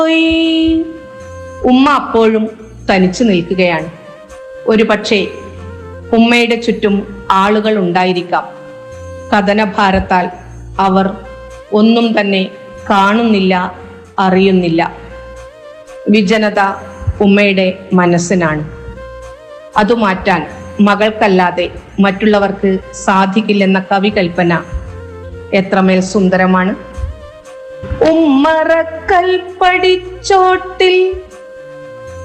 പോയി ഉമ്മ അപ്പോഴും തനിച്ചു നിൽക്കുകയാണ് ഒരു പക്ഷേ ഉമ്മയുടെ ചുറ്റും ആളുകൾ ഉണ്ടായിരിക്കാം കഥനഭാരത്താൽ അവർ ഒന്നും തന്നെ കാണുന്നില്ല അറിയുന്നില്ല വിജനത ഉമ്മയുടെ മനസ്സിനാണ് അത് മാറ്റാൻ മകൾക്കല്ലാതെ മറ്റുള്ളവർക്ക് സാധിക്കില്ലെന്ന കവി കൽപ്പന എത്രമേൽ സുന്ദരമാണ് ഉമ്മറക്കൽപ്പടിച്ചോട്ടിൽ